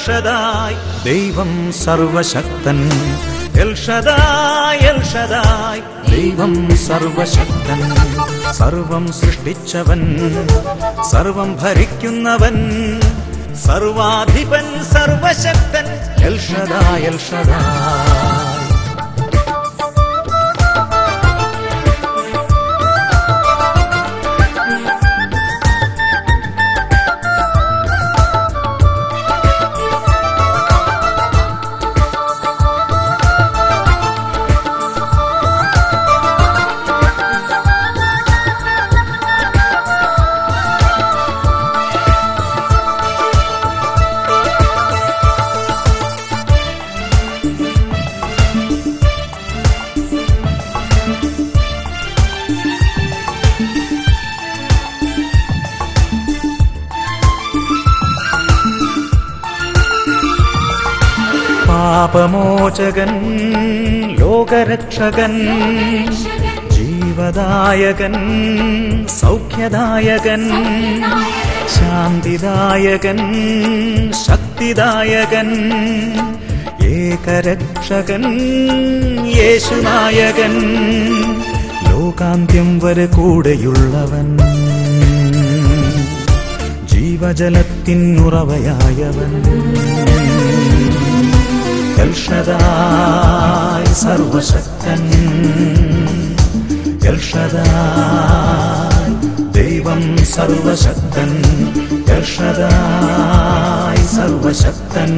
എൽഷദായ് ദൈവം സർവശക്തൻ എൽഷദായ് എൽഷദായ് ദൈവം സർവശക്തൻ സർവം സൃഷ്ടിച്ചവൻ സർവം ഭരിക്കുന്നവൻ സർവാധിപൻ സർവശക്തൻ എൽഷദായ് എൽഷദായ് പാപമോചകൻ ലോകരക്ഷകൻ ജീവദായകൻ സൗഖ്യദായകൻ ശാന്തിദായകൻ ശക്തിദായകൻ ഏകരക്ഷകൻ യേശുനായകൻ ലോകാന്ത്യം വരെ കൂടെയുള്ളവൻ ജീവജലത്തിനുറവയായവൻ എൽഷദായ് സർവശക്തൻ എൽഷദായ് ദൈവം സർവശക്തൻ എൽഷദായ് സർവശക്തൻ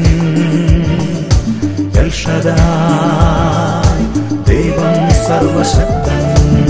എൽഷദായ് ദൈവം സർവശക്തൻ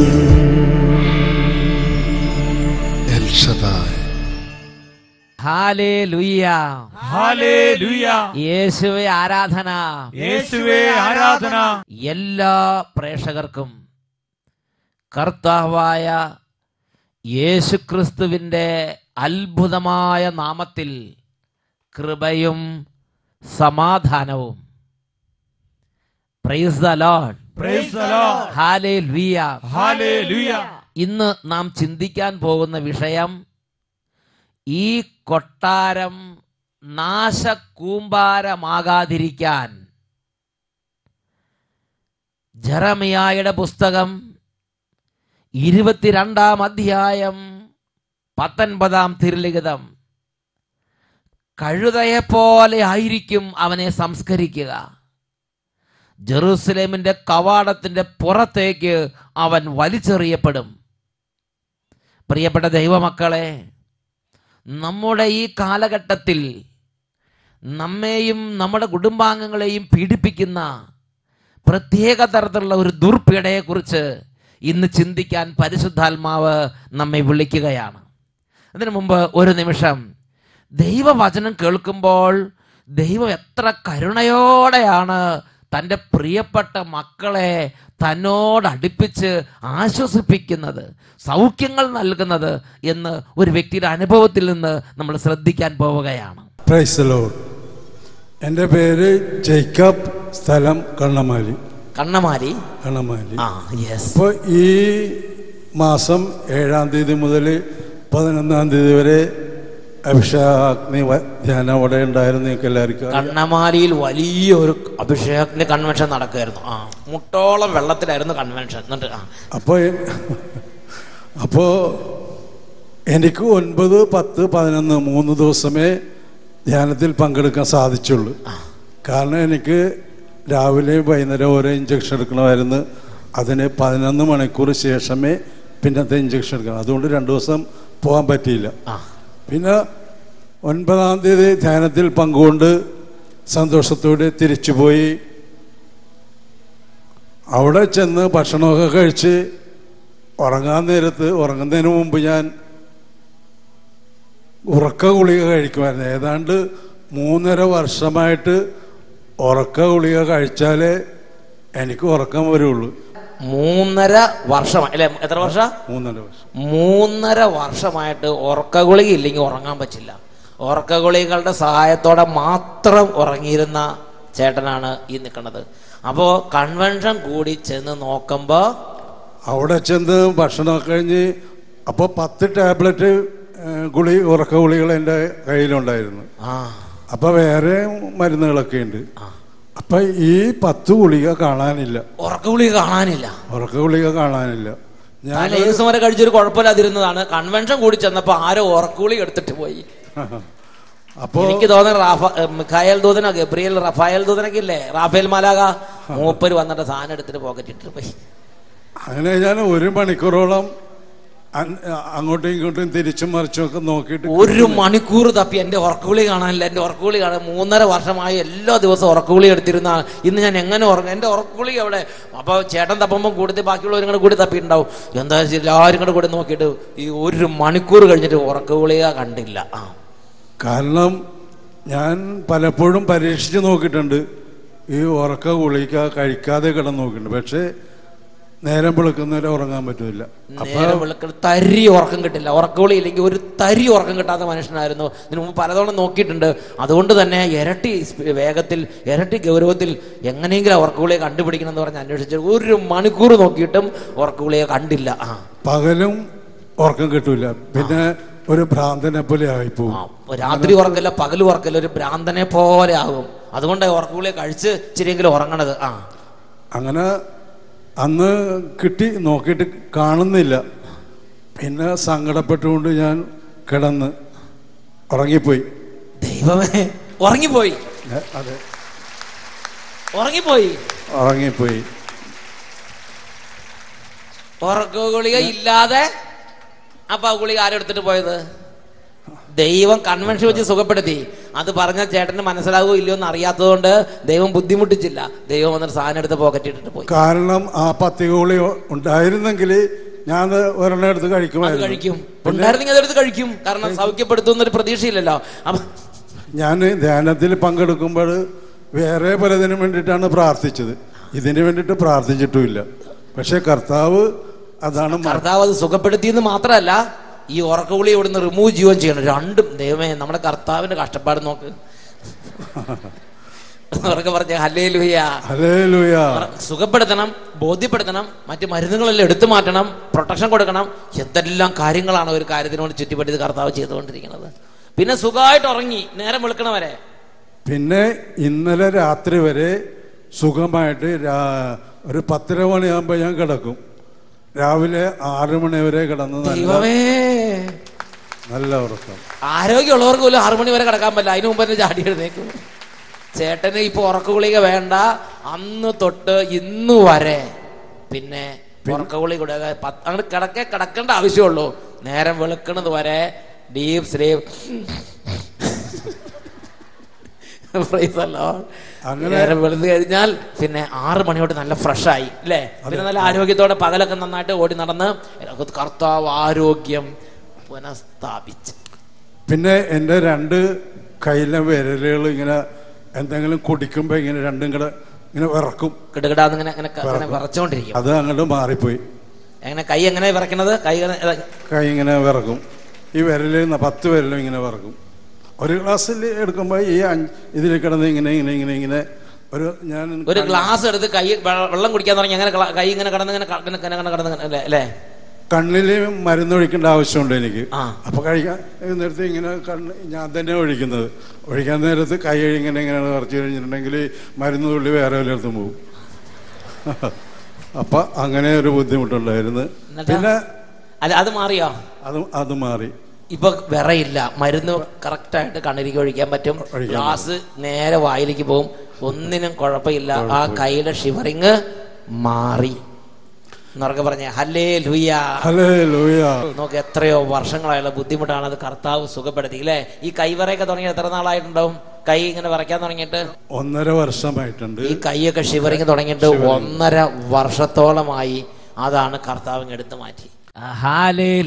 എൽ ഷദായ് ഹാലേലുയ്യ ഹാലേലൂയ യേശുവെ ആരാധന യേശുവേ ആരാധന എല്ലാ പ്രേക്ഷകർക്കും കർത്താവായ യേശുക്രിസ്തുവിൻ്റെ അത്ഭുതമായ നാമത്തിൽ കൃപയും സമാധാനവും praise the lord praise the lord hallelujah hallelujah ഇന്ന് നാം ചിന്തിക്കാൻ പോകുന്ന വിഷയം ഈ കൊട്ടാരം നാശകൂമ്പാരമാകാതിരിക്കാൻ ജറമിയായുടെ പുസ്തകം ഇരുപത്തിരണ്ടാം അധ്യായം പത്തൊൻപതാം തിരുലിഖിതം കഴുതയെപ്പോലെ ആയിരിക്കും അവനെ സംസ്കരിക്കുക ജെറൂസലേമിന്റെ കവാടത്തിന്റെ പുറത്തേക്ക് അവൻ വലിച്ചെറിയപ്പെടും പ്രിയപ്പെട്ട ദൈവമക്കളെ നമ്മുടെ ഈ കാലഘട്ടത്തിൽ നമ്മെയും നമ്മുടെ കുടുംബാംഗങ്ങളെയും പീഡിപ്പിക്കുന്ന പ്രത്യേക തരത്തിലുള്ള ഒരു ദുർപീഡയെക്കുറിച്ച് ഇന്ന് ചിന്തിക്കാൻ പരിശുദ്ധാത്മാവ് നമ്മെ വിളിക്കുകയാണ് അതിനു മുമ്പ് ഒരു നിമിഷം ദൈവവചനം കേൾക്കുമ്പോൾ ദൈവം എത്ര കരുണയോടെയാണ് തൻ്റെ പ്രിയപ്പെട്ട മക്കളെ തന്നോട് അടുപ്പിച്ച് ആശ്വസിപ്പിക്കുന്നത് സൗഖ്യങ്ങൾ നൽകുന്നത് എന്ന് ഒരു വ്യക്തിയുടെ അനുഭവത്തിൽ നിന്ന് നമ്മൾ ശ്രദ്ധിക്കാൻ പോവുകയാണ് പ്രൈസ് ലോഡ് എൻ്റെ പേര് ജേക്കബ് സ്ഥലം കണ്ണമാലി കണ്ണമാരി കണ്ണമാലി ആ യെസ് അപ്പോൾ ഈ മാസം ഏഴാം തീയതി മുതൽ പതിനൊന്നാം തീയതി വരെ അഭിഷേകാഗ്നി വ- ധ്യാനം അവിടെ ഉണ്ടായിരുന്നു നിങ്ങൾക്ക് എല്ലാവർക്കും അറിയാം. കണ്ണമാലിയിൽ വലിയൊരു അഭിഷേകത്തിന്റെ കൺവെൻഷൻ നടക്കുമായിരുന്നു ആ മുട്ടോളം വെള്ളത്തിലായിരുന്നു കൺവെൻഷൻ എന്നിട്ട് ആ അപ്പോൾ അപ്പോൾ എനിക്ക് ഒൻപത് പത്ത് പതിനൊന്ന് മൂന്ന് ദിവസമേ ധ്യാനത്തിൽ പങ്കെടുക്കാൻ സാധിച്ചുള്ളൂ കാരണം എനിക്ക് രാവിലെ വൈകുന്നേരം ഓരോ ഇഞ്ചക്ഷൻ എടുക്കണമായിരുന്നു അതിന് പതിനൊന്ന് മണിക്കൂർ ശേഷമേ പിന്നത്തെ ഇഞ്ചക്ഷൻ എടുക്കണം അതുകൊണ്ട് രണ്ട് ദിവസം പോകാൻ പറ്റിയില്ല ആ പിന്നെ ഒൻപതാം തീയതി ധ്യാനത്തിൽ പങ്കുകൊണ്ട് സന്തോഷത്തോടെ തിരിച്ചുപോയി അവിടെ ചെന്ന് ഭക്ഷണമൊക്കെ കഴിച്ച് ഉറങ്ങാൻ നേരത്ത് ഉറങ്ങുന്നതിന് മുമ്പ് ഞാൻ ഉറക്ക ഗുളിക കഴിക്കുമായിരുന്നു ഏതാണ്ട് മൂന്നര വർഷമായിട്ട് ഉറക്ക ഗുളിക കഴിച്ചാലേ എനിക്ക് ഉറക്കം വരുള്ളൂ മൂന്നര വർഷം അല്ലെ എത്ര വർഷ മൂന്നര വർഷം മൂന്നര വർഷമായിട്ട് ഉറക്കഗുളിക ഇല്ലെങ്കിൽ ഉറങ്ങാൻ പറ്റില്ല ഉറക്കഗുളികളുടെ സഹായത്തോടെ മാത്രം ഉറങ്ങിയിരുന്ന ചേട്ടനാണ് ഈ നിൽക്കുന്നത് അപ്പോൾ കൺവെൻഷൻ കൂടി ചെന്ന് നോക്കുമ്പോൾ അവിടെ ചെന്ന് ഭക്ഷണമൊക്കെ കഴിഞ്ഞ് അപ്പോൾ പത്ത് ടാബ്ലറ്റ് ഏഹ്, ഗുളി ഉറക്ക ഗുളികൾ എൻ്റെ കയ്യിലുണ്ടായിരുന്നു ആ അപ്പൊ വേറെ മരുന്നുകളൊക്കെ ഉണ്ട് അപ്പൊ ഈ പത്ത് ഗുളിക കാണാനില്ല ഉറക്കഗുളി കാണാനില്ല ഉറക്ക ഗുളിക കാണാനില്ല ഞാൻ ഞാൻ ഏത് വരെ കഴിച്ചൊരു കുഴപ്പമില്ലാതിരുന്നതാണ് കൺവെൻഷൻ കൂടി ചെന്നപ്പോ ആരോ ഉറക്കുളി എടുത്തിട്ട് പോയി അപ്പോ എനിക്ക് തോന്നുന്നു റാഫ ഏ, മിഖായേൽ ദൂതനോ ഗബ്രിയേൽ റഫായേൽ ദൂതനൊക്കെ ഇല്ലേ റാഫേൽ മാലാക മൂപ്പര് വന്നിട്ട് സാധനം എടുത്തിട്ട് പോക്കറ്റ് ഇട്ടിട്ട് പോയി അങ്ങനെ ഞാൻ ഒരു മണിക്കൂറോളം അൻ- അങ്ങോട്ടും ഇങ്ങോട്ടും തിരിച്ചും മറിച്ചും ഒക്കെ നോക്കിയിട്ട് ഒരു മണിക്കൂർ തപ്പി എന്റെ ഉറക്കുളി കാണാനില്ല എന്റെ ഉറക്കുളി കാണാൻ മൂന്നര വർഷമായി എല്ലാ ദിവസവും ഉറക്കുളി എടുത്തിരുന്ന ഇന്ന് ഞാൻ എങ്ങനെ ഉറങ്ങും എന്റെ ഉറക്കുളി എവിടെ അപ്പൊ ചേട്ടൻ തപ്പുമ്പോൾ കൂടുതൽ ബാക്കിയുള്ളവരും കൂടെ കൂടി തപ്പിയിട്ടുണ്ടാവും എന്താ വെച്ചാൽ എല്ലാവരും കൂടെ കൂടി നോക്കിയിട്ട് ഈ ഒരു മണിക്കൂർ കഴിഞ്ഞിട്ട് ഉറക്കുളിക കണ്ടില്ല ആ കാരണം ഞാൻ പലപ്പോഴും പരീക്ഷിച്ച് നോക്കിയിട്ടുണ്ട് ഈ ഉറക്ക ഗുളിക കഴിക്കാതെ കിടന്ന് നോക്കിയിട്ടുണ്ട് പക്ഷേ നേരം വെളുക്കുന്നവരെ ഉറങ്ങാൻ പറ്റില്ല അപ്പൊ നേരം വെളുക്കൽ തരി ഉറക്കം കിട്ടില്ല ഉറക്കവിളി ഇല്ലെങ്കിൽ ഒരു തരി ഉറക്കം കിട്ടാത്ത മനുഷ്യനായിരുന്നു ഇതിനു മുമ്പ് പലതവണ നോക്കിയിട്ടുണ്ട് അതുകൊണ്ട് തന്നെ ഇരട്ടി സ്പി- വേഗത്തിൽ ഇരട്ടി ഗൗരവത്തിൽ എങ്ങനെയെങ്കിലും ആ ഉറക്കവിളിയെ കണ്ടുപിടിക്കണം എന്ന് പറഞ്ഞ് അന്വേഷിച്ചു ഒരു മണിക്കൂർ നോക്കിയിട്ടും ഉറക്കവിളിയെ കണ്ടില്ല ആ പകലും ഉറക്കം കിട്ടൂല പിന്നെ ഒരു ഭ്രാന്തനെ പോലെ ആയിപ്പോവും ആ, രാത്രി ഉറക്കില്ല പകൽ ഉറക്കില്ല ഒരു ഭ്രാന്തനെ പോലെ ആകും അതുകൊണ്ട് ഉറക്കവിളിയെ കഴിച്ച് ഇച്ചിരിയെങ്കിലും ഉറങ്ങണത് ആ അങ്ങനെ അന്ന് കിട്ടി നോക്കിയിട്ട് കാണുന്നില്ല പിന്നെ സങ്കടപ്പെട്ടുകൊണ്ട് ഞാൻ കിടന്ന് ഉറങ്ങിപ്പോയി ദൈവമേ ഉറങ്ങിപ്പോയി ഏ, അതെ ഉറങ്ങിപ്പോയി ഉറങ്ങിപ്പോയി ഉറക്ക ഗുളിക ഇല്ലാതെ അപ്പൊ ആ ഗുളിക ആരെടുത്തിട്ട് പോയത് ദൈവം കൺവെൻഷൻ വെച്ച് സുഖപ്പെടുത്തി അത് പറഞ്ഞ ചേട്ടന് മനസ്സിലാകുമോ ഇല്ലയോ എന്ന് അറിയാത്തതുകൊണ്ട് ദൈവം ബുദ്ധിമുട്ടിച്ചില്ല ദൈവം വന്നിട്ട് സാധനം എടുത്ത് പോക്കറ്റ് ഇട്ടിട്ട് പോയി കാരണം ആ പത്തികോളി ഉണ്ടായിരുന്നെങ്കിൽ ഞാൻ അത് ഒരെണ്ണം എടുത്ത് അത് കഴിക്കുമായിരുന്നു കഴിക്കും ഉണ്ടായിരുന്നെങ്കിൽ അതെടുത്ത് കഴിക്കും കാരണം സൗഖ്യപ്പെടുത്തുന്ന ഒരു പ്രതീക്ഷയില്ലല്ലോ അപ്പൊ ഞാൻ ധ്യാനത്തിൽ പങ്കെടുക്കുമ്പോൾ വേറെ പലതിനും വേണ്ടിയിട്ടാണ് പ്രാർത്ഥിച്ചത് ഇതിന് വേണ്ടിയിട്ട് പ്രാർത്ഥിച്ചിട്ടുമില്ല പക്ഷെ കർത്താവ് അതാണ് മ- കർത്താവ് അത് സുഖപ്പെടുത്തിയെന്ന് മാത്രമല്ല ഈ ഉറക്കഗുളി ഇവിടുന്ന് റിമൂവ് ചെയ്യുകയും ചെയ്യണം രണ്ടും ദൈവമേ നമ്മുടെ കർത്താവിന്റെ കഷ്ടപ്പാട് നോക്ക് ഉറക്കെ പറഞ്ഞ ഹല്ലേ ലുയ്യ ഹല്ലേലൂയ സുഖപ്പെടുത്തണം ബോധ്യപ്പെടുത്തണം മറ്റ് മരുന്നുകളെല്ലാം എടുത്തു മാറ്റണം പ്രൊട്ടക്ഷൻ കൊടുക്കണം എന്തെല്ലാം കാര്യങ്ങളാണ് ഒരു കാര്യത്തിനോട് ചുറ്റിപ്പറ്റി ഇത് കർത്താവ് ചെയ്തുകൊണ്ടിരിക്കുന്നത് പിന്നെ സുഖമായിട്ട് ഉറങ്ങി നേരം വെളുക്കണ വരെ പിന്നെ ഇന്നലെ രാത്രി വരെ സുഖമായിട്ട് രാ- ഒരു പത്തര മണിയാകുമ്പോൾ ഞാൻ കിടക്കും രാവിലെ ആറ് മണി വരെ കിടന്ന് നല്ല ദൈവമേ നല്ല ഉറക്കം ആരോഗ്യമുള്ളവർക്ക് പോലും ആറു മണി വരെ കിടക്കാൻ പറ്റില്ല അതിന് മുമ്പ് തന്നെ ചാടി എഴുന്നേക്കും ചേട്ടന് ഇപ്പൊ ഉറക്ക ഗുളിക വേണ്ട അന്ന് തൊട്ട് ഇന്ന് വരെ പിന്നെ ഉറക്ക ഗുളിക കൂടെ പത്ത് അങ്ങോട്ട് കിടക്കെ കിടക്കേണ്ട ആവശ്യമുള്ളൂ നേരം വെളുക്കണത് വരെ ഡീപ് സ്ലീപ് അങ്ങനെ- നേരം വെളുത്ത് കഴിഞ്ഞാൽ പിന്നെ ആറ് മണിയോട്ട് നല്ല ഫ്രഷ് ആയി അല്ലേ പിന്നെ നല്ല ആരോഗ്യത്തോടെ പകലൊക്കെ നന്നായിട്ട് ഓടി നടന്ന് കർത്താവ് ആരോഗ്യം പുനഃസ്ഥാപിച്ച് പിന്നെ എൻ്റെ രണ്ട് കയ്യിലെ വിരലുകൾ ഇങ്ങനെ എന്തെങ്കിലും കുടിക്കുമ്പോൾ ഇങ്ങനെ രണ്ടും കൂടെ ഇങ്ങനെ വിറക്കും കിടകിടാന്ന് ഇങ്ങനെ ഇങ്ങനെ ഇങ്ങനെ വിറച്ചോണ്ടിരിക്കും അത് അങ്ങോട്ട് മാറിപ്പോയി എങ്ങനെ കൈ എങ്ങനെ വിറയ്ക്കുന്നത് കൈ ഇങ്ങനെ- ഇതാ- കൈ ഇങ്ങനെ വിറക്കും ഈ വിരലിൽ നിന്ന് പത്ത് വിരലും ഇങ്ങനെ വിറക്കും ഒരു ഗ്ലാസ്സിൽ എടുക്കുമ്പോൾ ഈ അഞ്ച് ഇതിൽ കിടന്ന് ഇങ്ങനെ ഇങ്ങനെ ഇങ്ങനെ ഇങ്ങനെ ഒരു ഞാൻ ഒരു ഗ്ലാസ് എടുത്ത് കൈ വെ- വെള്ളം കുടിക്കാൻ തുടങ്ങി അങ്ങനെ ഗ്ലാ- കൈ ഇങ്ങനെ കടന്ന് ഇങ്ങനെ ക- ഇങ്ങനെ ഇങ്ങനെ കടന്ന് ഇങ്ങനെ അല്ലേ അല്ലേ കണ്ണിൽ മരുന്നൊഴിക്കേണ്ട ആവശ്യമുണ്ട് എനിക്ക് ആ. അപ്പൊ കഴിക്കാൻ നേരത്തെ ഇങ്ങനെ കണ്ണ് ഞാൻ തന്നെ ഒഴിക്കുന്നത് ഒഴിക്കാൻ നേരത്ത് കൈ ഇങ്ങനെ ഇങ്ങനെ നിറച്ച് കഴിഞ്ഞിട്ടുണ്ടെങ്കിൽ മരുന്ന് തുള്ളി വേറെ വല്ലയിടത്തും പോകും അപ്പൊ അങ്ങനെ ഒരു ബുദ്ധിമുട്ടുണ്ടായിരുന്നു എന്നിട്ടാ? പിന്നെ അല്ല അത് മാറിയോ അത് അത് മാറി ഇപ്പൊ വിറയില്ല മരുന്ന് കറക്റ്റായിട്ട് കണ്ണിലേക്ക് ഒഴിക്കാൻ പറ്റും ഒഴിക്കാൻ ഗ്ലാസ് നേരെ വായിലേക്ക് പോകും ഒന്നിനും കുഴപ്പമില്ല ആ കൈയുടെ ഷിവറിങ് മാറി എന്നൊക്കെ പറഞ്ഞ ഹല്ലേ ലുയ്യ ഹലേ ലൂയ നോക്ക് എത്രയോ വർഷങ്ങളായുള്ള ബുദ്ധിമുട്ടാണ് അത് കർത്താവ് സുഖപ്പെടുത്തി അല്ലേ ഈ കൈവറയൊക്കെ തുടങ്ങി എത്ര നാളായിട്ടുണ്ടാവും കൈ ഇങ്ങനെ വിറയ്ക്കാൻ തുടങ്ങിയിട്ട് ഒന്നര വർഷമായിട്ടുണ്ട് ഈ കൈയൊക്കെ ഷിവറിങ് തുടങ്ങിയിട്ട് ഒന്നര വർഷത്തോളമായി അതാണ് കർത്താവ് ഇങ്ങ് എടുത്തു മാറ്റി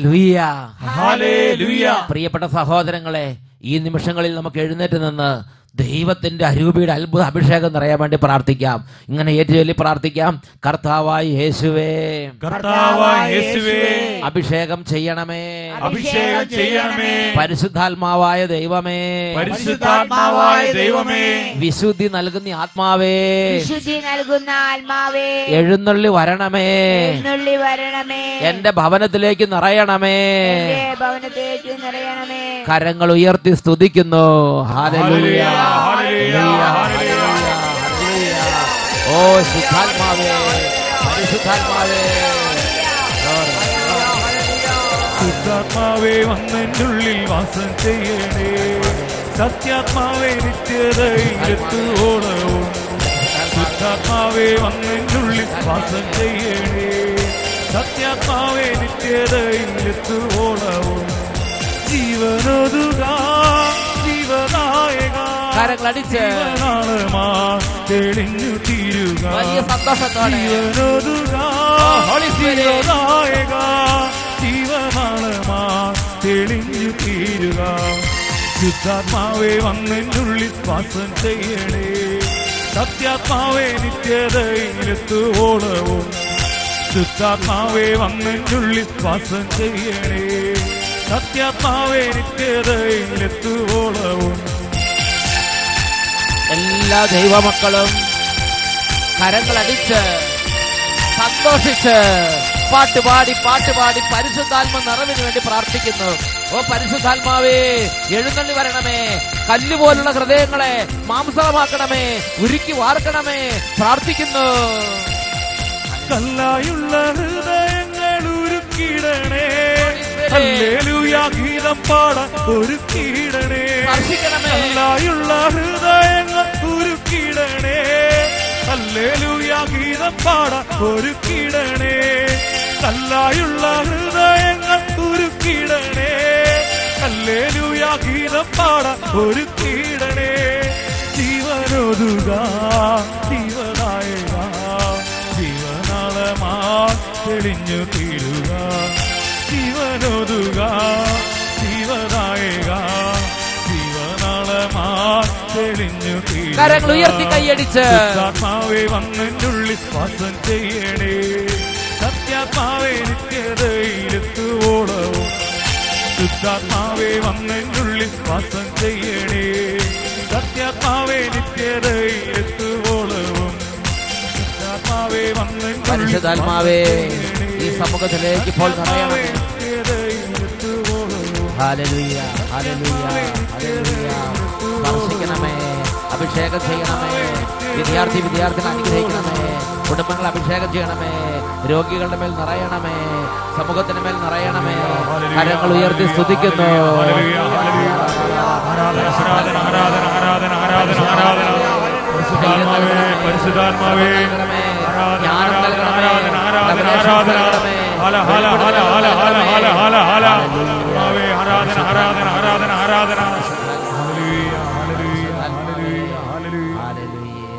ഹാലേലൂയ പ്രിയപ്പെട്ട സഹോദരങ്ങളെ ഈ നിമിഷങ്ങളിൽ നമുക്ക് എഴുന്നേറ്റ് നിന്ന് ദൈവത്തിന്റെ അരൂപിയുടെ അത്ഭുത അഭിഷേകം നിറയാൻ വേണ്ടി പ്രാർത്ഥിക്കാം ഇങ്ങനെ ഏറ്റുചൊല്ലി പ്രാർത്ഥിക്കാം കർത്താവായി യേശുവേ കർത്താവായ യേശുവേ അഭിഷേകം ചെയ്യണമേ അഭിഷേകം ചെയ്യണമേ പരിശുദ്ധാത്മാവായ ദൈവമേ പരിശുദ്ധാത്മാവായ ദൈവമേ വിശുദ്ധി നൽകുന്ന ആത്മാവേ വിശുദ്ധി നൽകുന്ന ആത്മാവേ എഴുന്നള്ളി വരണമേ എഴുന്നള്ളി വരണമേ എന്റെ ഭവനത്തിലേക്ക് നിറയണമേ എന്റെ ഭവനത്തേക്ക് നിറയണമേ കരങ്ങൾ ഉയർത്തി സ്തുതിക്കുന്നു ഹാലലൂയ ഹല്ലേലൂയ, ഹല്ലേലൂയ, ഹല്ലേലൂയ. ഓ ശുദ്ധാത്മാവേ പരിശുദ്ധാത്മാവേ ശുദ്ധാത്മാവേ വന്നെൻ്റെ ഉള്ളിൽ വാസം ചെയ്യണേ സത്യാത്മാവേ നിത്യതയിലെത്തുവോളവും ശുദ്ധാത്മാവേ വന്നെൻ്റെ ഉള്ളിൽ വാസം ചെയ്യണേ സത്യാത്മാവേ നിത്യതയിലെത്തുവോളവും ജീവനൊതുക ജീവനായക കരങ്ങളടിച്ച് ജീവനാളമാ തെളിഞ്ഞു തീരുക വലിയ സന്തോഷത്തോടെ ജീവനൊതുക Holy Spirit. ജീവനായക ജീവനാളമാ തെളിഞ്ഞു തീരുക ശുദ്ധാത്മാവേ വന്നെന്നുള്ളിൽ വാസം ചെയ്യണേ സത്യാത്മാവേ നിത്യതയിലെത്തുവോളവും ശുദ്ധാത്മാവേ വന്നെന്നുള്ളിൽ വാസം ചെയ്യണേ സത്യാത്മാവേ നിത്യതയിലെത്തുവോളവും എല്ലാ ദൈവമക്കളും കരങ്ങളടിച്ച് സന്തോഷിച്ച് പാട്ടുപാടി പാട്ടുപാടി പരിശുദ്ധാത്മ നിറവിന് വേണ്ടി പ്രാർത്ഥിക്കുന്നു ഓ പരിശുദ്ധാത്മാവേ എഴുന്നള്ളി വരണമേ കല്ലുപോലുള്ള ഹൃദയങ്ങളെ മാംസമാക്കണമേ ഉരുക്കി വാർക്കണമേ പ്രാർത്ഥിക്കുന്നു കല്ലായുള്ള ഹൃദയങ്ങൾ ഉരുക്കിടണേ ഹല്ലേലൂയ ഗീതം പാടാൻ ഒരുക്കിടണേ സ്പർശിക്കണമേ കല്ലായുള്ള ഹൃദയങ്ങൾ ഉരുക്കിടണേ ഹല്ലേലൂയ ഗീതം പാടാൻ ഒരുക്കിടണേ കല്ലായുള്ള ഹൃദയങ്ങൾ ഉരുക്കിടണേ ഹല്ലേലൂയ ഗീതം പാടാൻ ഒരുക്കിടണേ ജീവനൊതുക ജീവനായക ജീവനാളമാ തെളിഞ്ഞു തീരുക ജീവനൊതുക ജീവനായക ജീവനാളമാ തെളിഞ്ഞു തീരുക കരങ്ങൾ ഉയർത്തി കൈയടിച്ച് ശുദ്ധാത്മാവേ വന്നെന്നുള്ളിൽ വാസം ചെയ്യണേ സത്യാത്മാവേ നിത്യതയിലെത്തുവോളവും ശുദ്ധാത്മാവേ വന്നെന്നുള്ളിൽ വാസം ചെയ്യണേ സത്യാത്മാവേ നിത്യതയിലെത്തുവോളവും ശുദ്ധാത്മാവേ വന്നെന്നുള്ളിൽ പരിശുദ്ധാത്മാവേ ഈ സമൂഹത്തിലേക്ക് ഇപ്പോൾ നിറയണമേ നിത്യതയിലെത്തുവോളവും ഹാലലുയ ഹാലലുയ ഹാലലുയ സ്പർശിക്കണമേ അഭിഷേകം ചെയ്യണമേ വിദ്യാർത്ഥി വിദ്യാർത്ഥിനെ അനുഗ്രഹിക്കണമേ കുടുംബങ്ങൾ അഭിഷേകം ചെയ്യണമേ രോഗികളുടെ മേൽ നിറയണമേ സമൂഹത്തിന് മേൽ നിറയണമേ കരങ്ങൾ ഉയർത്തി സ്തുതിക്കുന്നു ആരാധന ആരാധന ആരാധന ആരാധന ആരാധന ആരാധന പരിശുദ്ധാത്മാവേ പരിശുദ്ധാത്മാവേ ആരാധന ആരാധന ആരാധന ആരാധന ആരാധന ഹല ഹല ഹല ഹല ഹല ഹല ഹല ഹല ആത്മാവേ ആരാധന ആരാധന ആരാധന ആരാധന ഹല്ലേലൂയ ഹല്ലേലൂയ ഹല്ലേലൂയ ഹല്ലേലൂയ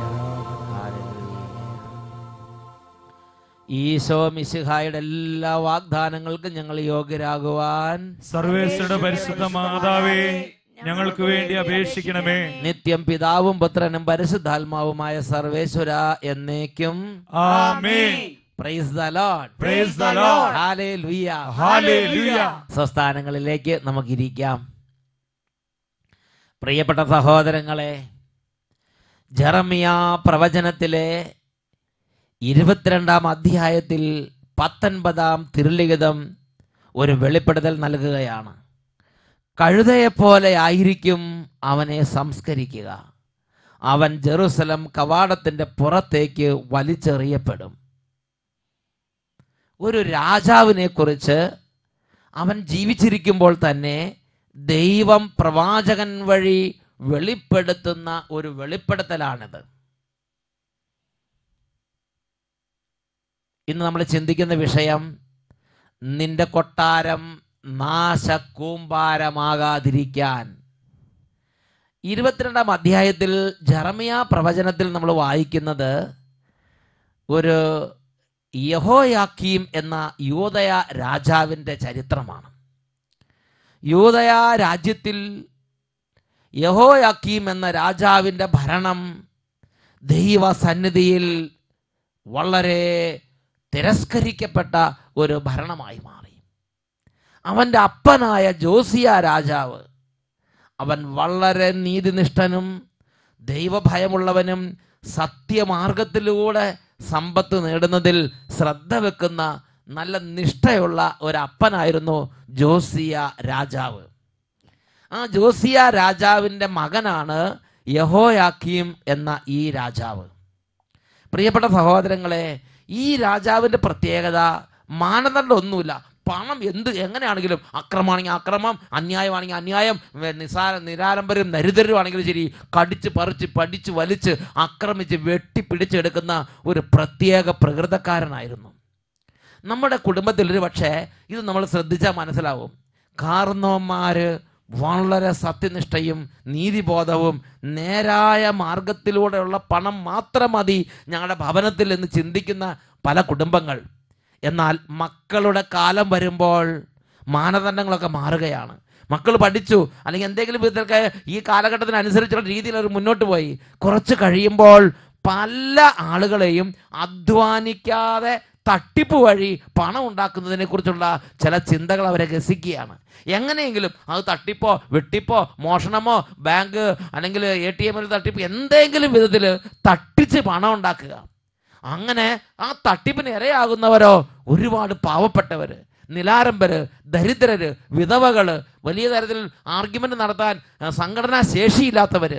ഈശോ മിശിഹായുടെ എല്ലാ വാഗ്ദാനങ്ങൾക്കും ഞങ്ങൾ യോഗ്യരാകുവാൻ സർവേശ്വരുടെ പരിശുദ്ധ മാതാവേ ഞങ്ങൾക്ക് വേണ്ടി അപേക്ഷിക്കണമേ നിത്യം പിതാവും പുത്രനും പരിശുദ്ധാത്മാവുമായ സർവേശ്വര എന്നേക്കും ആമേൻ praise the lord praise the lord hallelujah hallelujah സ്വസ്ഥാനങ്ങളിലേക്ക് നമുക്കിരിക്കാം പ്രിയപ്പെട്ട സഹോദരങ്ങളെ ജറമിയ പ്രവചനത്തിലെ ഇരുപത്തിരണ്ടാം അധ്യായത്തിൽ പത്തൊൻപതാം തിരുലിഖിതം ഒരു വെളിപ്പെടുത്തൽ നൽകുകയാണ് കഴുതയെപ്പോലെ ആയിരിക്കും അവനെ സംസ്കരിക്കുക അവൻ ജെറുസലം കവാടത്തിൻ്റെ പുറത്തേക്ക് വലിച്ചെറിയപ്പെടും ഒരു രാജാവിനെ കുറിച്ച് അവൻ ജീവിച്ചിരിക്കുമ്പോൾ തന്നെ ദൈവം പ്രവാചകൻ വഴി വെളിപ്പെടുത്തുന്ന ഒരു വെളിപ്പെടുത്തലാണിത് ഇന്ന് നമ്മൾ ചിന്തിക്കുന്ന വിഷയം നിന്റെ കൊട്ടാരം നാശക്കൂമ്പാരമാകാതിരിക്കാൻ ഇരുപത്തിരണ്ടാം അധ്യായത്തിൽ ജറമിയ പ്രവചനത്തിൽ നമ്മൾ വായിക്കുന്നത് ഒരു യഹോയാക്കീം എന്ന യൂതയ രാജാവിൻ്റെ ചരിത്രമാണ് യൂതയ രാജ്യത്തിൽ യഹോയാക്കീം എന്ന രാജാവിൻ്റെ ഭരണം ദൈവസന്നിധിയിൽ വളരെ തിരസ്കരിക്കപ്പെട്ട ഒരു ഭരണമായി മാറി അവൻ്റെ അപ്പനായ ജോസിയ രാജാവ് അവൻ വളരെ നീതിനിഷ്ഠനും ദൈവഭയമുള്ളവനും സത്യമാർഗത്തിലൂടെ സമ്പത്ത് നേടുന്നതിൽ ശ്രദ്ധ വെക്കുന്ന നല്ല നിഷ്ഠയുള്ള ഒരപ്പനായിരുന്നു ജോസിയ രാജാവ് ആ ജോസിയ രാജാവിൻ്റെ മകനാണ് യഹോയാക്കീം എന്ന ഈ രാജാവ് പ്രിയപ്പെട്ട സഹോദരങ്ങളെ ഈ രാജാവിൻ്റെ പ്രത്യേകത മാനദണ്ഡം ഒന്നുമില്ല പണം എന്ത് എങ്ങനെയാണെങ്കിലും അക്രമമാണെങ്കിൽ അക്രമം അന്യായമാണെങ്കിൽ അന്യായം വെ- നിസാര നിരാലംബരും ദരിദ്രരുമാണെങ്കിലും ശരി കടിച്ച് പറിച്ച് പഠിച്ച് വലിച്ച് ആക്രമിച്ച് വെട്ടിപ്പിടിച്ചെടുക്കുന്ന ഒരു പ്രത്യേക പ്രകൃതക്കാരനായിരുന്നു നമ്മുടെ കുടുംബത്തിൽ ഒരു പക്ഷേ ഇത് നമ്മൾ ശ്രദ്ധിച്ചാൽ മനസ്സിലാവും കാർന്നവന്മാര് വളരെ സത്യനിഷ്ഠയും നീതിബോധവും നേരായ മാർഗത്തിലൂടെയുള്ള പണം മാത്രം മതി ഞങ്ങളുടെ ഭവനത്തിൽ എന്ന് ചിന്തിക്കുന്ന പല കുടുംബങ്ങൾ എന്നാൽ മക്കളുടെ കാലം വരുമ്പോൾ മാനദണ്ഡങ്ങളൊക്കെ മാറുകയാണ് മക്കൾ പഠിച്ചു അല്ലെങ്കിൽ എന്തെങ്കിലും വിധത്തിലൊക്കെ ഈ കാലഘട്ടത്തിനനുസരിച്ചുള്ള രീതിയിൽ അവർ മുന്നോട്ട് പോയി കുറച്ച് കഴിയുമ്പോൾ പല ആളുകളെയും അധ്വാനിക്കാതെ തട്ടിപ്പ് വഴി പണം ഉണ്ടാക്കുന്നതിനെ കുറിച്ചുള്ള ചില ചിന്തകൾ അവരെ രസിക്കുകയാണ് എങ്ങനെയെങ്കിലും അത് തട്ടിപ്പോ വെട്ടിപ്പോ മോഷണമോ ബാങ്ക് അല്ലെങ്കിൽ എ ടി എമ്മിൽ തട്ടിപ്പ് എന്തെങ്കിലും വിധത്തിൽ തട്ടിച്ച് പണം ഉണ്ടാക്കുക അങ്ങനെ ആ തട്ടിപ്പിന് ഇരയാകുന്നവരോ ഒരുപാട് പാവപ്പെട്ടവര് നിലാരംബര് ദരിദ്രര് വിധവകള് വലിയ തരത്തിൽ ആർഗ്യുമെന്റ് നടത്താൻ ആ, സംഘടനാ ശേഷിയില്ലാത്തവര്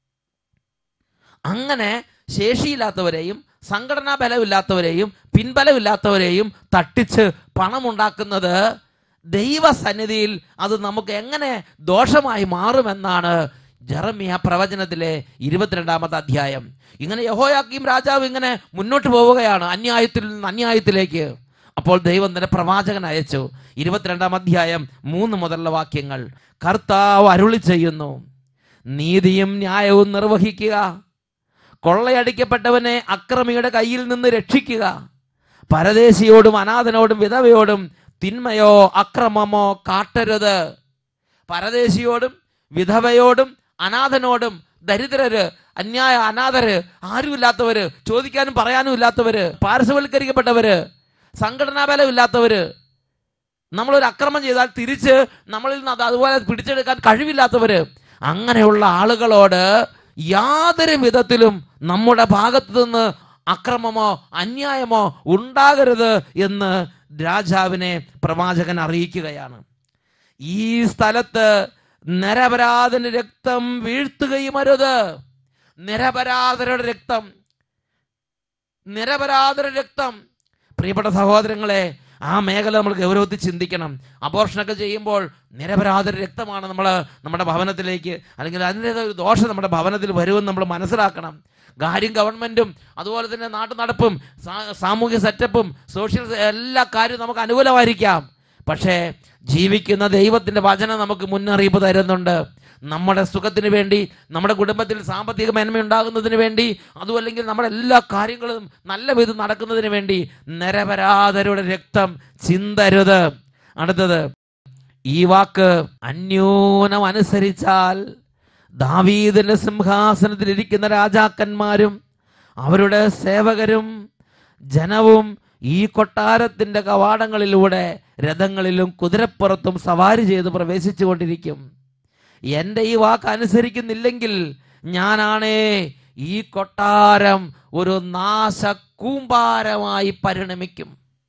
അങ്ങനെ ശേഷിയില്ലാത്തവരെയും സംഘടനാ ബലമില്ലാത്തവരെയും പിൻബലമില്ലാത്തവരെയും തട്ടിച്ച് പണമുണ്ടാക്കുന്നത് ദൈവസന്നിധിയിൽ അത് നമുക്ക് എങ്ങനെ ദോഷമായി മാറുമെന്നാണ് ജെറമിയ പ്രവചനത്തിലെ ഇരുപത്തിരണ്ടാമത്തെ അധ്യായം ഇങ്ങനെ യഹോയാക്കീം രാജാവ് ഇങ്ങനെ മുന്നോട്ട് പോവുകയാണ് അന്യായത്തിൽ നിന്ന് അന്യായത്തിലേക്ക് അപ്പോൾ ദൈവം തന്നെ പ്രവാചകൻ അയച്ചു ഇരുപത്തിരണ്ടാം അധ്യായം മൂന്ന് മുതലുള്ള വാക്യങ്ങൾ കർത്താവ് അരുളി ചെയ്യുന്നു നീതിയും ന്യായവും നിർവഹിക്കുക കൊള്ളയടിക്കപ്പെട്ടവനെ അക്രമിയുടെ കയ്യിൽ നിന്ന് രക്ഷിക്കുക പരദേശിയോടും അനാഥനോടും വിധവയോടും തിന്മയോ അക്രമമോ കാട്ടരുത് പരദേശിയോടും വിധവയോടും അനാഥനോടും ദരിദ്രര് അന്യായ അനാഥര് ആരുമില്ലാത്തവര് ചോദിക്കാനും പറയാനും ഇല്ലാത്തവര് പാർശ്വവൽക്കരിക്കപ്പെട്ടവര് സംഘടനാ ബലമില്ലാത്തവര് നമ്മളൊരു അക്രമം ചെയ്താൽ തിരിച്ച് നമ്മളിൽ നിന്ന് അത് അതുപോലെ പിടിച്ചെടുക്കാൻ കഴിവില്ലാത്തവര് അങ്ങനെയുള്ള ആളുകളോട് യാതൊരു വിധത്തിലും നമ്മുടെ ഭാഗത്തു നിന്ന് അക്രമമോ അന്യായമോ ഉണ്ടാകരുത് എന്ന് രാജാവിനെ പ്രവാചകൻ അറിയിക്കുകയാണ് ഈ സ്ഥലത്ത് നിരപരാധന് രക്തം വീഴ്ത്തുകയും അരുത് നിരപരാധരുടെ രക്തം നിരപരാധരുടെ രക്തം പ്രിയപ്പെട്ട സഹോദരങ്ങളെ ആ മേഖല നമ്മൾ ഗൗരവത്തിൽ ചിന്തിക്കണം അബോർഷനൊക്കെ ചെയ്യുമ്പോൾ നിരപരാധ രക്തമാണ് നമ്മൾ നമ്മുടെ ഭവനത്തിലേക്ക് അല്ലെങ്കിൽ അതിൻ്റെതായ ഒരു ദോഷം നമ്മുടെ ഭവനത്തിൽ വരുമെന്ന് നമ്മൾ മനസ്സിലാക്കണം കാര്യം ഗവൺമെൻറ്റും അതുപോലെ തന്നെ നാട്ടു നടപ്പും സാ- സാമൂഹ്യ സെറ്റപ്പും സോഷ്യൽ എല്ലാ കാര്യവും നമുക്ക് അനുകൂലമായിരിക്കാം പക്ഷേ ജീവിക്കുന്ന ദൈവത്തിൻ്റെ വചനം നമുക്ക് മുന്നറിയിപ്പ് തരുന്നുണ്ട് നമ്മുടെ സുഖത്തിന് വേണ്ടി നമ്മുടെ കുടുംബത്തിൽ സാമ്പത്തിക മേന്മ ഉണ്ടാകുന്നതിന് വേണ്ടി അതും അല്ലെങ്കിൽ നമ്മുടെ എല്ലാ കാര്യങ്ങളും നല്ല വിധം നടക്കുന്നതിന് വേണ്ടി നിരപരാധരുടെ രക്തം ചിന്തരുത് അടുത്തത് ഈ വാക്ക് അന്യൂനം അനുസരിച്ചാൽ ദാവീദിന്റെ സിംഹാസനത്തിൽ ഇരിക്കുന്ന രാജാക്കന്മാരും അവരുടെ സേവകരും ജനവും ഈ കൊട്ടാരത്തിന്റെ കവാടങ്ങളിലൂടെ രഥങ്ങളിലും കുതിരപ്പുറത്തും സവാരി ചെയ്ത് പ്രവേശിച്ചു കൊണ്ടിരിക്കും എൻ്റെ ഈ വാക്ക് അനുസരിക്കുന്നില്ലെങ്കിൽ ഞാനാണേ ഈ കൊട്ടാരം ഒരു നാശക്കൂമ്പാരമായി പരിണമിക്കും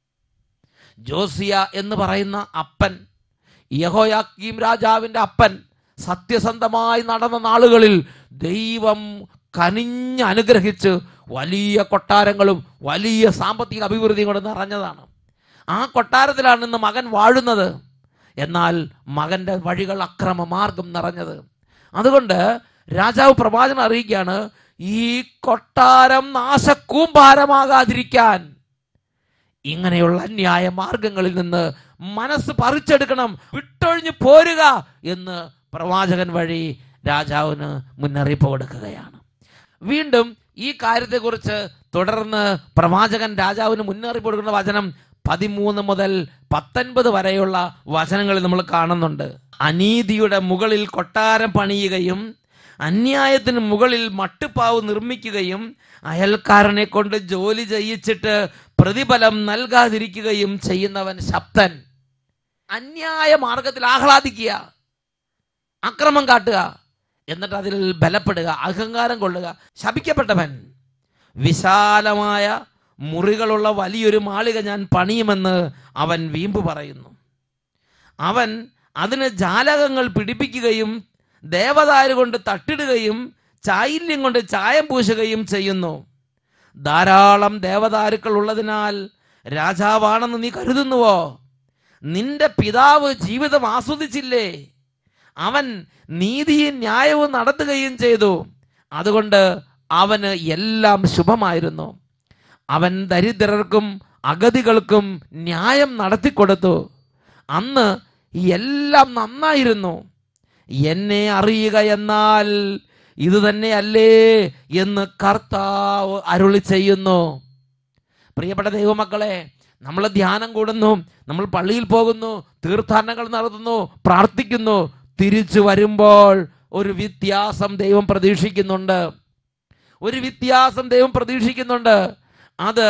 ജോസിയ എന്ന് പറയുന്ന അപ്പൻ യഹോയാക്കീം രാജാവിൻ്റെ അപ്പൻ സത്യസന്ധമായി നടന്ന നാളുകളിൽ ദൈവം കനിഞ്ഞ് അനുഗ്രഹിച്ച് വലിയ കൊട്ടാരങ്ങളും വലിയ സാമ്പത്തിക അഭിവൃദ്ധിയും കൊണ്ട് നിറഞ്ഞതാണ് ആ കൊട്ടാരത്തിലാണ് ഇന്ന് മകൻ വാഴുന്നത് എന്നാൽ മകൻ്റെ വഴികൾ അക്രമ മാർഗം നിറഞ്ഞത് അതുകൊണ്ട് രാജാവ് പ്രവാചകൻ അറിയിക്കുകയാണ് ഈ കൊട്ടാരം നാശക്കൂമ്പാരമാകാതിരിക്കാൻ ഇങ്ങനെയുള്ള അന്യായ മാർഗങ്ങളിൽ നിന്ന് മനസ്സ് പറിച്ചെടുക്കണം വിട്ടൊഴിഞ്ഞ് പോരുക എന്ന് പ്രവാചകൻ വഴി രാജാവിന് മുന്നറിയിപ്പ് കൊടുക്കുകയാണ് വീണ്ടും ഈ കാര്യത്തെക്കുറിച്ച് തുടർന്ന് പ്രവാചകൻ രാജാവിന് മുന്നറിയിപ്പ് കൊടുക്കുന്ന വചനം പതിമൂന്ന് മുതൽ പത്തൊൻപത് വരെയുള്ള വചനങ്ങളിൽ നമ്മൾ കാണുന്നുണ്ട് അനീതിയുടെ മുകളിൽ കൊട്ടാരം പണിയുകയും അന്യായത്തിന് മുകളിൽ മട്ടുപ്പാവ് നിർമ്മിക്കുകയും അയൽക്കാരനെ കൊണ്ട് ജോലി ചെയ്യിച്ചിട്ട് പ്രതിഫലം നൽകാതിരിക്കുകയും ചെയ്യുന്നവൻ ശബ്ദൻ അന്യായ മാർഗത്തിൽ ആഹ്ലാദിക്കുക അക്രമം കാട്ടുക എന്നിട്ട് അതിൽ ബലപ്പെടുക അഹങ്കാരം കൊള്ളുക ശപിക്കപ്പെട്ടവൻ വിശാലമായ മുറികളുള്ള വലിയൊരു മാളിക ഞാൻ പണിയുമെന്ന് അവൻ വീമ്പ് പറയുന്നു അവൻ അതിന് ജാലകങ്ങൾ പിടിപ്പിക്കുകയും ദേവദാരു കൊണ്ട് തട്ടിടുകയും ചായില്യം കൊണ്ട് ചായം പൂശുകയും ചെയ്യുന്നു ധാരാളം ദേവദാരുക്കൾ ഉള്ളതിനാൽ രാജാവാണെന്ന് നീ കരുതുന്നുവോ നിന്റെ പിതാവ് ജീവിതം ആസ്വദിച്ചില്ലേ അവൻ നീതിയും ന്യായവും നടത്തുകയും ചെയ്തു അതുകൊണ്ട് അവന് എല്ലാം ശുഭമായിരുന്നു അവൻ ദരിദ്രർക്കും അഗതികൾക്കും ന്യായം നടത്തിക്കൊടുത്തു അന്ന് എല്ലാം നന്നായിരുന്നു എന്നെ അറിയുക എന്നാൽ ഇത് തന്നെയല്ലേ എന്ന് കർത്താവ് അരുളി ചെയ്യുന്നു പ്രിയപ്പെട്ട ദൈവമക്കളെ നമ്മൾ ധ്യാനം കൂടുന്നു നമ്മൾ പള്ളിയിൽ പോകുന്നു തീർത്ഥാടനങ്ങൾ നടത്തുന്നു പ്രാർത്ഥിക്കുന്നു തിരിച്ചു വരുമ്പോൾ ഒരു വ്യത്യാസം ദൈവം പ്രതീക്ഷിക്കുന്നുണ്ട് ഒരു വ്യത്യാസം ദൈവം പ്രതീക്ഷിക്കുന്നുണ്ട് അത്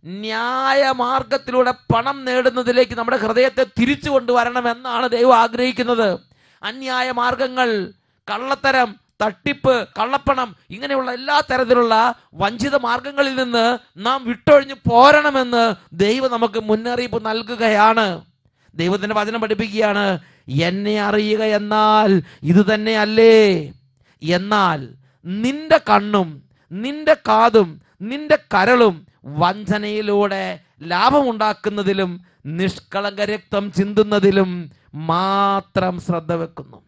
ന്യായമാർഗത്തിലൂടെ പണം നേടുന്നതിലേക്ക് നമ്മുടെ ഹൃദയത്തെ തിരിച്ചു കൊണ്ടുവരണമെന്നാണ് ദൈവം ആഗ്രഹിക്കുന്നത് അന്യായ മാർഗങ്ങൾ കള്ളത്തരം തട്ടിപ്പ് കള്ളപ്പണം ഇങ്ങനെയുള്ള എല്ലാ തരത്തിലുള്ള വഞ്ചിത മാർഗങ്ങളിൽ നിന്ന് നാം വിട്ടൊഴിഞ്ഞ് പോരണമെന്ന് ദൈവം നമുക്ക് മുന്നറിയിപ്പ് നൽകുകയാണ് ദൈവത്തിന്റെ വചനം പഠിപ്പിക്കുകയാണ് എന്നെ അറിയുക എന്നാൽ ഇത് തന്നെയല്ലേ എന്നാൽ നിന്റെ കണ്ണും നിന്റെ കാതും നിന്റെ കരളും വഞ്ചനയിലൂടെ ലാഭമുണ്ടാക്കുന്നതിലും നിഷ്കളങ്ക രക്തം ചിന്തുന്നതിലും മാത്രം ശ്രദ്ധ വെക്കുന്നു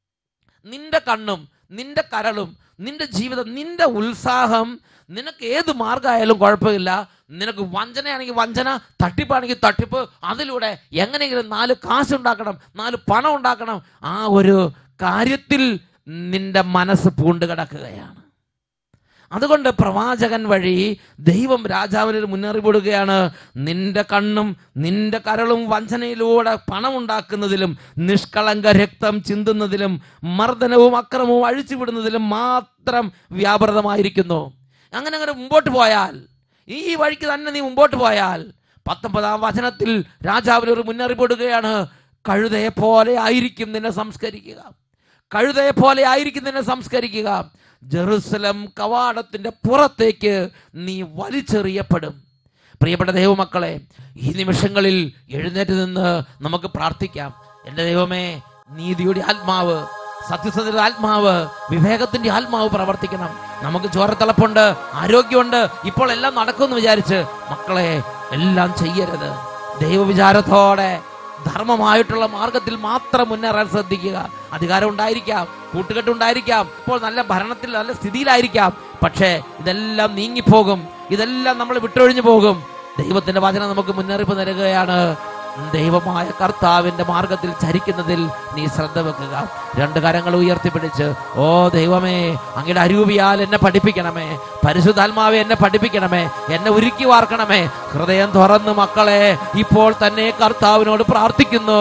നിന്റെ കണ്ണും നിന്റെ കരളും നിന്റെ ജീവിതം നിന്റെ ഉത്സാഹം നിനക്ക് ഏത് മാർഗമായാലും കുഴപ്പമില്ല നിനക്ക് വഞ്ചനയാണെങ്കിൽ വഞ്ചന തട്ടിപ്പാണെങ്കിൽ തട്ടിപ്പ് അതിലൂടെ എങ്ങനെയെങ്കിലും നാല് കാശുണ്ടാക്കണം നാല് പണം ഉണ്ടാക്കണം ആ ഒരു കാര്യത്തിൽ നിന്റെ മനസ്സ് പൂണ്ട് കിടക്കുകയാണ് അതുകൊണ്ട് പ്രവാചകൻ വഴി ദൈവം രാജാവിന് ഒരു മുന്നറിയിപ്പ് കൊടുക്കുകയാണ് നിന്റെ കണ്ണും നിന്റെ കരളും വഞ്ചനയിലൂടെ പണം ഉണ്ടാക്കുന്നതിലും നിഷ്കളങ്ക രക്തം ചിന്തുന്നതിലും മർദ്ദനവും അക്രമവും അഴിച്ചുവിടുന്നതിലും മാത്രം വ്യാപൃതമായിരിക്കുന്നു അങ്ങനെ അങ്ങനെ മുമ്പോട്ട് പോയാൽ ഈ വഴിക്ക് തന്നെ നീ മുമ്പോട്ട് പോയാൽ പത്തൊമ്പതാം വചനത്തിൽ രാജാവിന് ഒരു മുന്നറിയിപ്പ് കൊടുക്കുകയാണ് കഴുതയെ പോലെ ആയിരിക്കും നിന്നെ സംസ്കരിക്കുക കഴുതയെ പോലെ ആയിരിക്കും നിന്നെ സംസ്കരിക്കുക ജെറുസലം കവാടത്തിന്റെ പുറത്തേക്ക് നീ വലിച്ചെറിയപ്പെടും പ്രിയപ്പെട്ട ദൈവമക്കളെ ഈ നിമിഷങ്ങളിൽ എഴുന്നേറ്റ് നിന്ന് നമുക്ക് പ്രാർത്ഥിക്കാം എൻ്റെ ദൈവമേ നീതിയുടെ ആത്മാവ് സത്യസന്ധയുടെ ആത്മാവ് വിവേകത്തിന്റെ ആത്മാവ് പ്രവർത്തിക്കണം നമുക്ക് ചോരത്തിളപ്പുണ്ട് ആരോഗ്യമുണ്ട് ഇപ്പോൾ എല്ലാം നടക്കുമെന്ന് വിചാരിച്ച് മക്കളെ എല്ലാം ചെയ്യരുത് ദൈവവിചാരത്തോടെ ധർമ്മമായിട്ടുള്ള മാർഗത്തിൽ മാത്രം മുന്നേറാൻ ശ്രദ്ധിക്കുക അധികാരം ഉണ്ടായിരിക്കാം കൂട്ടുകെട്ടുണ്ടായിരിക്കാം ഇപ്പോൾ നല്ല ഭരണത്തിൽ നല്ല സ്ഥിതിയിലായിരിക്കാം പക്ഷേ ഇതെല്ലാം നീങ്ങിപ്പോകും ഇതെല്ലാം നമ്മൾ വിട്ടൊഴിഞ്ഞു പോകും ദൈവത്തിന്റെ വചനം നമുക്ക് മുന്നറിയിപ്പ് നൽകുകയാണ് ദൈവമായ കർത്താവിന്റെ മാർഗത്തിൽ ചരിക്കുന്നതിൽ നീ ശ്രദ്ധ വെക്കുക രണ്ട് കരങ്ങൾ ഉയർത്തിപ്പിടിച്ച് ഓ ദൈവമേ അങ്ങയുടെ അരൂപിയാൽ എന്നെ പഠിപ്പിക്കണമേ പരിശുദ്ധാത്മാവെ എന്നെ പഠിപ്പിക്കണമേ എന്നെ ഉരുക്കി വാർക്കണമേ ഹൃദയം തുറന്ന് മക്കളെ ഇപ്പോൾ തന്നെ കർത്താവിനോട് പ്രാർത്ഥിക്കുന്നു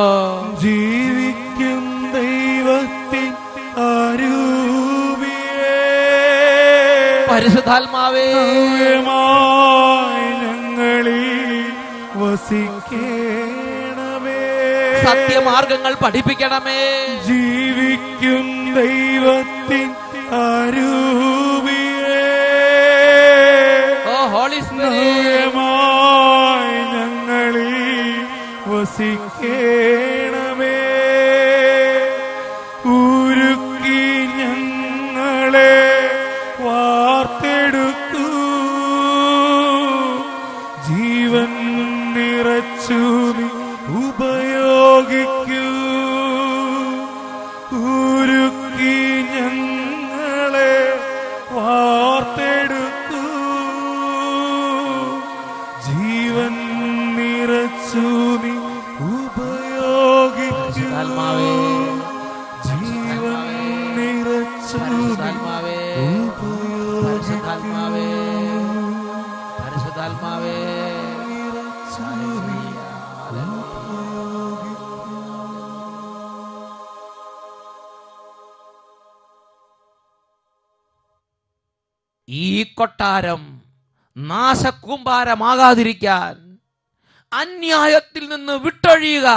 ജീവിക്കും ദൈവത്തിൻ അരൂപിയേ പരിശുദ്ധാത്മാവേ മായി ഞങ്ങളിൽ വസിക്കേണമേ സത്യമാർഗങ്ങൾ പഠിപ്പിക്കണമേ ജീവിക്കും ദൈവത്തിൻ അരൂപിയേ ഓ ഹോളി സ്പിരിറ്റ് മായി ഞങ്ങളിൽ വസിക്കേണമേ ഉരുക്കി ഞങ്ങളെ വാർത്തെടുത്തു ജീവൻ നിറച്ചു നീ ഉപയോഗിക്കൂ ഉരുക്കി ഞങ്ങളെ വാർത്തെടുത്തു ജീവൻ നിറച്ചു നീ ഉപയോഗിക്കൂ കൊട്ടാരം നാശക്കൂമ്പാരമാകാതിരിക്കാൻ അന്യായത്തിൽ നിന്ന് വിട്ടൊഴിയുക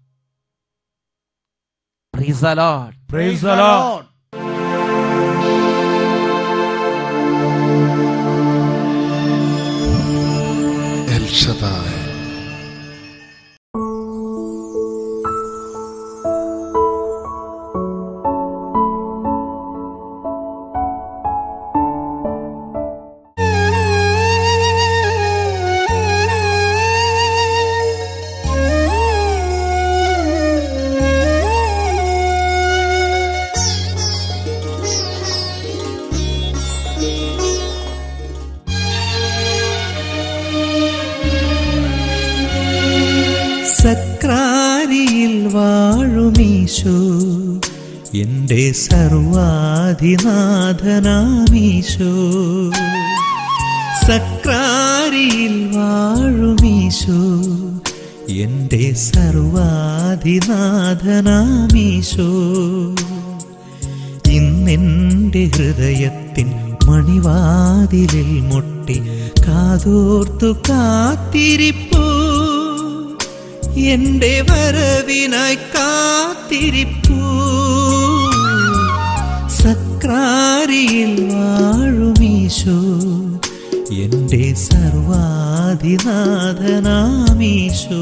Praise the Lord. Praise the Lord. El Shaddai. സക്രാരിയിൽ വാഴുമീശോ എൻ്റെ സർവാധിനാഥനാമീശോ സക്രാരിയിൽ വാഴുമീശോ എൻ്റെ സർവാധിനാഥനാമീശോ ഇന്നെൻ്റെ ഹൃദയത്തിൻ മണിവാതിലിൽ മുട്ടി കാതോർത്തു കാത്തിരിപ്പൂ എന്റെ വരവിനായി കാത്തിരിപ്പൂ സക്രാരിയിൽ വാഴുമീശോ എന്റെ സർവാധിനാഥനാമീശോ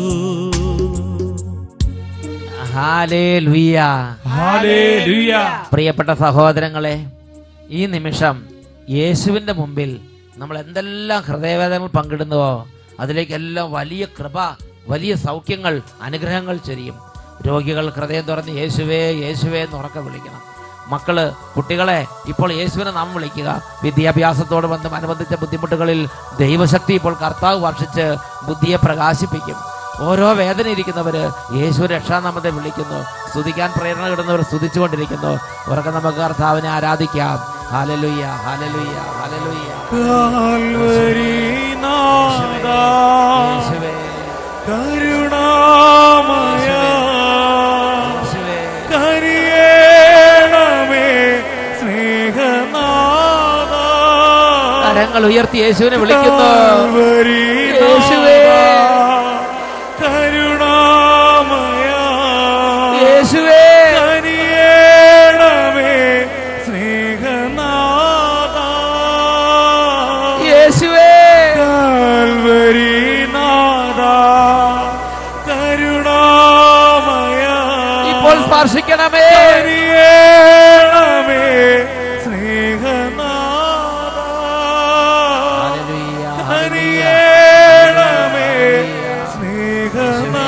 ഹാലേലുയ്യ. Hallelujah. പ്രിയപ്പെട്ട സഹോദരങ്ങളെ ഈ നിമിഷം യേശുവിൻ്റെ മുമ്പിൽ നമ്മൾ എന്തെല്ലാം ഹൃദയവേദനകൾ പങ്കിടുന്നുവോ അതിലേക്കെല്ലാം വലിയ കൃപ വലിയ സൗഖ്യങ്ങൾ അനുഗ്രഹങ്ങൾ ചൊരിയും രോഗികൾ ഹൃദയം തുറന്ന് യേശുവേ യേശുവേ എന്ന് ഉറക്കെ വിളിക്കണം മക്കള് കുട്ടികളെ ഇപ്പോൾ യേശുവിനെ നാം വിളിക്കുക വിദ്യാഭ്യാസത്തോട് ബന്ധം അനുബന്ധിച്ച ബുദ്ധിമുട്ടുകളിൽ ദൈവശക്തി ഇപ്പോൾ കർത്താവ് വർഷിച്ച് ബുദ്ധിയെ പ്രകാശിപ്പിക്കും ഓരോ വേദന ഇരിക്കുന്നവര് യേശു രക്ഷാനാമത്തെ വിളിക്കുന്നു സ്തുതിക്കാൻ പ്രേരണ കിടുന്നവർ സ്തുതിച്ചുകൊണ്ടിരിക്കുന്നു ഉറക്കെ നമുക്ക് കർത്താവിനെ ആരാധിക്കാം ഹാലലുയ്യ ഹാലലുയ്യ ഹാലലുയ്യ കാൽവരി നാഥ യേശുവേ കരുണാമയ യേശുവേ കരിയേണമേ സ്നേഹനാഥ കരങ്ങൾ ഉയർത്തി യേശുവിനെ വിളിക്കുന്നു കാൽവരി യേശുവേ. നാഥ കരുണാമയ യേശുവേ കരിയേണമേ സ്നേഹനാഥ യേശുവേ കാൽവരി നാഥ കരുണാമയ ഇപ്പോൾ സ്പർശിക്കണമേ കരിയേണമേ സ്നേഹനാഥ ഹല്ലേലൂയ, ഹല്ലേലൂയ, കരിയേണമേ ഹല്ലേലൂയ. സ്നേഹനാഥ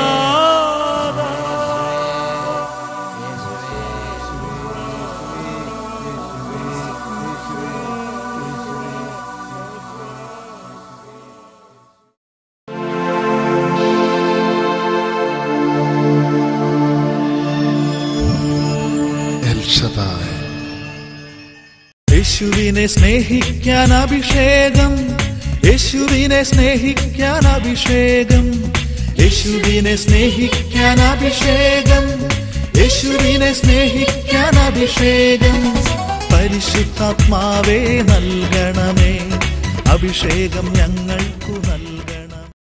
El Shaddai. യേശുവിനെ സ്നേഹിക്കാൻ അഭിഷേകം യേശുവിനെ സ്നേഹിക്കാൻ അഭിഷേകം യേശുവിനെ സ്നേഹിക്കാൻ അഭിഷേകം യേശുവിനെ സ്നേഹിക്കാൻ അഭിഷേകം പരിശുദ്ധാത്മാവേ നൽകണമേ അഭിഷേകം ഞങ്ങൾക്കു നൽകണം